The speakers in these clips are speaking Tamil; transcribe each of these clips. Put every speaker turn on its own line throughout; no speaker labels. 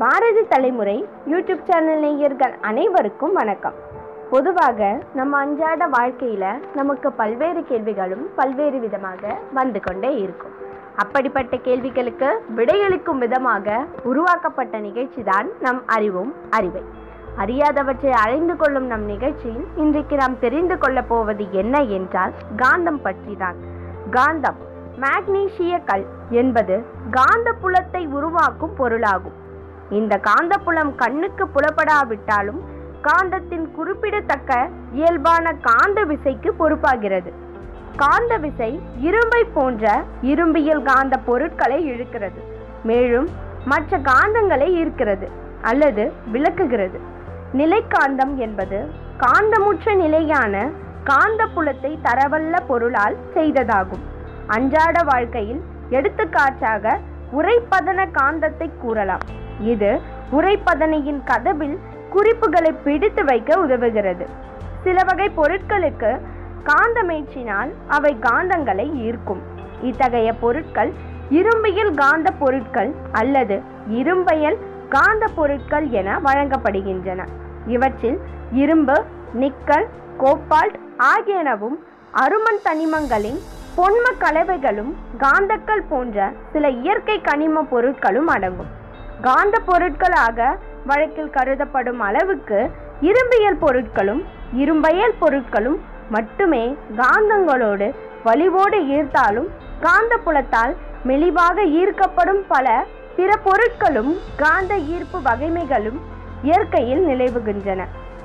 பாரதி தலைமுறை யூடியூப் சேனல் நேயர்கள் அனைவருக்கும் வணக்கம் பொதுவாக நம்ம அன்றாட வாழ்க்கையில் நமக்கு பல்வேறு கேள்விகளும் பல்வேறு விதமாக வந்து கொண்டே இருக்கும் அப்படிப்பட்ட கேள்விகளுக்கு விடையளிக்கும் விதமாக உருவாக்கப்பட்ட நிகழ்ச்சி தான் நம் அறிவும் அறிவை அறியாதவற்றை அறிந்து கொள்ளும் நம் நிகழ்ச்சியில் இன்றைக்கு நாம் தெரிந்து கொள்ளப் போவது என்ன என்றால் காந்தம் பற்றி தான் காந்தம் மேக்னீசிய கல் என்பது காந்த புலத்தை உருவாக்கும் பொருளாகும் இந்த காந்தப்புலம் கண்ணுக்கு புலப்படாவிட்டாலும் காந்தத்தின் குறிப்பிடத்தக்க இயல்பான காந்த விசைக்கு பொறுப்பாகிறது காந்த விசை இரும்பை போன்ற இரும்பியல் காந்த பொருட்களை இழுக்கிறது மேலும் மற்ற காந்தங்களை ஈர்க்கிறது அல்லது விளக்குகிறது நிலைக்காந்தம் என்பது காந்தமுற்ற நிலையான காந்த புலத்தை தரவல்ல பொருளால் செய்ததாகும் அன்றாட வாழ்க்கையில் எடுத்துக்காட்டாக உரைப்பதன காந்தத்தை கூறலாம் இது உரைப்பதனையின் கதவில் குறிப்புகளை பிடித்து வைக்க உதவுகிறது சில வகை பொருட்களுக்கு காந்தமேற்றினால் அவை காந்தங்களை ஈர்க்கும் இத்தகைய பொருட்கள் இரும்பியல் காந்த பொருட்கள் அல்லது இரும்பையல் காந்த பொருட்கள் என வழங்கப்படுகின்றன இவற்றில் இரும்பு நிக்கல் கோபால்ட் ஆகியனவும் அருமன் தனிமங்களின் பொன்ம கலவைகளும் காந்தக்கல் போன்ற சில இயற்கை கனிம பொருட்களும் அடங்கும் காந்த பொருட்களாக வழக்கில் கருதப்படும் அளவுக்கு இரும்பியல் பொருட்களும் இரும்பையல் பொருட்களும் மட்டுமே காந்தங்களோடு வலிவோடு ஈர்த்தாலும் காந்த புலத்தால் மெலிவாக ஈர்க்கப்படும் பல பிற பொருட்களும் காந்த ஈர்ப்பு வகைமைகளும் இயற்கையில் நிலவுகின்றன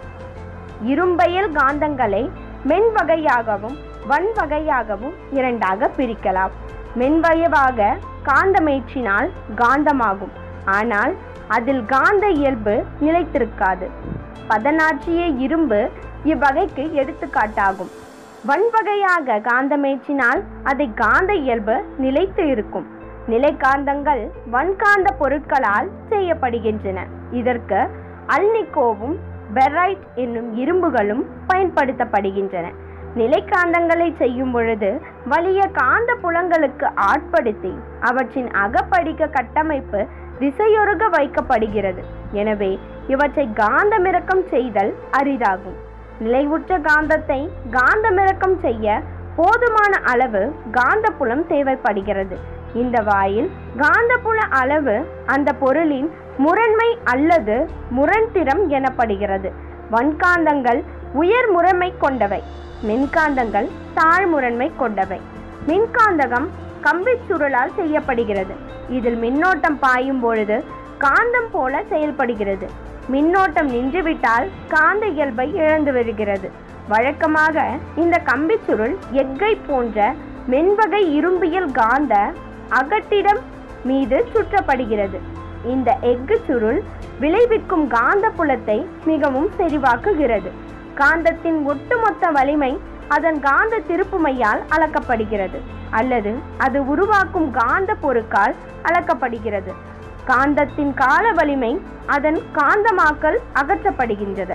இரும்பையல் காந்தங்களை மென் வகையாகவும் வன் வகையாகவும் இரண்டாக பிரிக்கலாம் மென்வயவாக காந்தமேற்றினால் காந்தமாகும் ஆனால் அதில் காந்த இயல்பு நிலைத்திருக்காது பதனாற்றிய இரும்பு இவ்வகைக்கு எடுத்துக்காட்டாகும் வன்வகையாக காந்தமேற்றினால் அதை காந்த இயல்பு நிலைத்து இருக்கும் நிலைக்காந்தங்கள் வன்காந்த பொருட்களால் செய்யப்படுகின்றன இதற்கு அல்னிக்கோவும் பெரைட் என்னும் இரும்புகளும் பயன்படுத்தப்படுகின்றன நிலைக்காந்தங்களை செய்யும் பொழுது வலிய காந்த புலங்களுக்கு ஆட்படுத்தி அவற்றின் அகப்படிக்க கட்டமைப்பு திசையொருக வைக்கப்படுகிறது எனவே இவற்றை காந்தமிறக்கம் செய்தல் அரிதாகும் நிலைவுற்ற காந்தத்தை காந்தமிறக்கம் செய்ய போதுமான அளவு காந்தப்புலம் தேவைப்படுகிறது இந்த வாயில் காந்தப்புல அளவு அந்த பொருளின் முரண்மை அல்லது முரண்திறம் எனப்படுகிறது வன்காந்தங்கள் உயர் முறைமை கொண்டவை மின்காந்தங்கள் தாழ்முரண்மை கொண்டவை மின்காந்தகம் கம்பிச் சுருளால் செய்யப்படுகிறது இதில் மின்னோட்டம் பாயும் பொழுது காந்தம் போல செயல்படுகிறது மின்னோட்டம் நின்றுவிட்டால் காந்த இயல்பை இழந்து வருகிறது வழக்கமாக இந்த கம்பிச் சுருள் எக்கை போன்ற மென்வகை இரும்பியல் காந்த அகட்டிடம் மீது சுற்றப்படுகிறது இந்த எஃகு சுருள் விளைவிக்கும் காந்த புலத்தை மிகவும் செறிவாக்குகிறது காந்தத்தின் ஒட்டுமொத்த வலிமை அதன் காந்த திருப்புமையால் அளக்கப்படுகிறது அல்லது அது உருவாக்கும் காந்த பொருட்கால் அளக்கப்படுகிறது காந்தத்தின் கால வலிமை அதன் காந்தமாக்கல் அகற்றப்படுகின்றது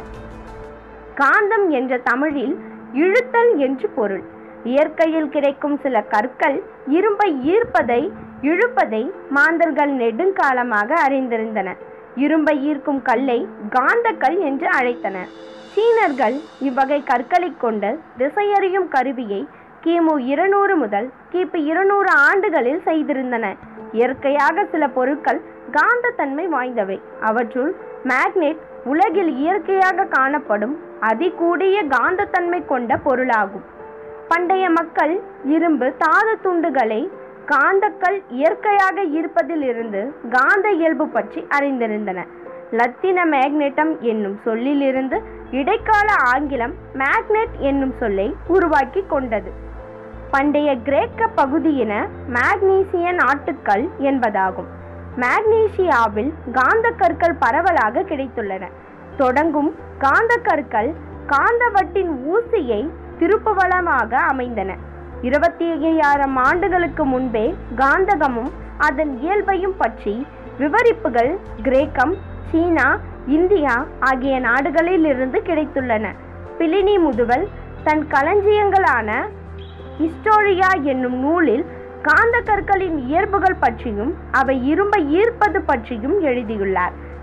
காந்தம் என்ற தமிழில் இழுத்தல் என்று பொருள் இயற்கையில் கிடைக்கும் சில கற்கள் இரும்பை ஈர்ப்பதை இழுப்பதை மாந்தர்கள் நெடுங்காலமாக அறிந்திருந்தன இரும்பை ஈர்க்கும் கல்லை காந்தக்கல் என்று அழைத்தனர் சீனர்கள் இவ்வகை கற்களை கொண்டு திசையறியும் கருவியை கிமு இருநூறு முதல் கிபி இருநூறு ஆண்டுகளில் செய்திருந்தன இயற்கையாக சில பொருட்கள் காந்தத்தன்மை வாய்ந்தவை அவற்றுள் மேக்னெட் உலகில் இயற்கையாக காணப்படும் அதிகூடிய காந்தத்தன்மை கொண்ட பொருளாகும் பண்டைய மக்கள் இரும்பு தாது துண்டுகளை காந்தக்கல் இயற்கையாக ஈர்ப்பதில் இருந்து காந்த இயல்பு பற்றி அறிந்திருந்தன லத்தின மேக்னெட்டம் என்னும் சொல்லிலிருந்து இடைக்கால ஆங்கிலம் மேக்னெட் என்னும் சொல்லை உருவாக்கி கொண்டது பண்டைய கிரேக்க பகுதியின மேக்னீசிய நாட்டுக்கள் என்பதாகும் மேக்னீசியாவில் காந்த கற்கள் பரவலாக கிடைத்துள்ளன தொடங்கும் காந்த கற்கள் காந்தவட்டின் ஊசியை திருப்புவளமாக அமைந்தன இருபத்தி ஐயாயிரம் ஆண்டுகளுக்கு முன்பே காந்தகமும் அதன் இயல்பையும் பற்றி விவரிப்புகள் கிரேக்கம் சீனா இந்தியா ஆகிய நாடுகளில் இருந்து கிடைத்துள்ளன பிலினி முதுவல் தன் களஞ்சியங்களான ஹிஸ்டோரியா என்னும் நூலில் காந்த கற்களின் இயல்புகள் பற்றியும் அவை இரும்பை ஈர்ப்பது பற்றியும் எழுதியுள்ளார்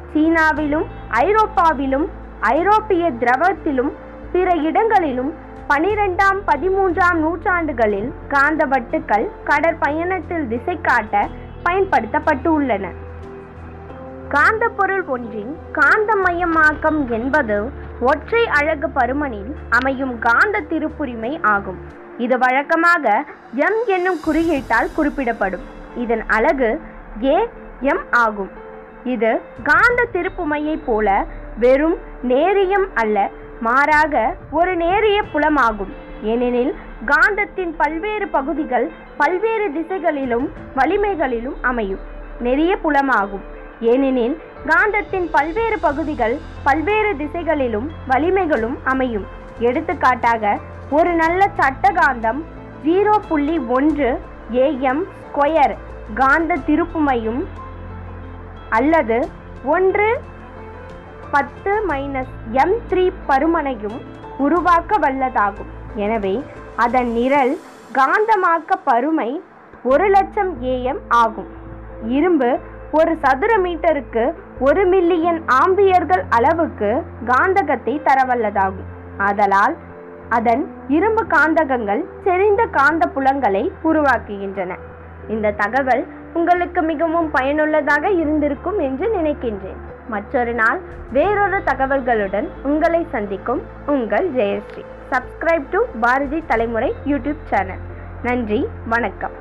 சீனாவிலும் ஐரோப்பாவிலும் ஐரோப்பிய திரவத்திலும் பிற இடங்களிலும் பனிரெண்டாம் பதிமூன்றாம் நூற்றாண்டுகளில் காந்த வட்டுக்கள் கடற்பயணத்தில் திசை காட்ட பயன்படுத்தப்பட்டு உள்ளன காந்தப்பொருள் ஒன்றின் காந்தமயமாக்கம் என்பது ஒற்றை அழகு பருமனில் அமையும் காந்த திருப்புரிமை ஆகும் இது வழக்கமாக எம் என்னும் குறியீட்டால் குறிப்பிடப்படும் இதன் அலகு ஏ எம் ஆகும் இது காந்த திருப்புமையைப் போல வெறும் நேரியம் அல்ல மாறாக ஒரு நேரிய புலமாகும் ஏனெனில் காந்தத்தின் பல்வேறு பகுதிகள் பல்வேறு திசைகளிலும் வலிமைகளிலும் அமையும் நெறிய புலமாகும் ஏனெனில் காந்தத்தின் பல்வேறு பகுதிகள் பல்வேறு திசைகளிலும் வலிமைகளும் அமையும் எடுத்துக்காட்டாக ஒரு நல்ல சட்டகாந்தம் ஜீரோ புள்ளி ஒன்று ஏஎம் ஸ்கொயர் காந்த திருப்புமையும் அல்லது ஒன்று பத்து மைனஸ் எம் த்ரீ பருமனையும் உருவாக்க வல்லதாகும் எனவே அதன் நிரல் காந்தமாக்க பருமை ஒரு லட்சம் ஏஎம் ஆகும் இரும்பு ஒரு சதுர மீட்டருக்கு ஒரு மில்லியன் ஆம்பியர்கள் அளவுக்கு காந்தகத்தை தரவல்லதாகும் ஆதலால் அதன் இரும்பு காந்தகங்கள் செறிந்த காந்த புலங்களை உருவாக்குகின்றன இந்த தகவல் உங்களுக்கு மிகவும் பயனுள்ளதாக இருந்திருக்கும் என்று நினைக்கின்றேன் மற்றொரு நாள் வேறொரு தகவல்களுடன் உங்களை சந்திக்கும் உங்கள் ஜெயஸ்ரீ சப்ஸ்கிரைப் டு பாரதி தலைமுறை யூடியூப் சேனல் நன்றி வணக்கம்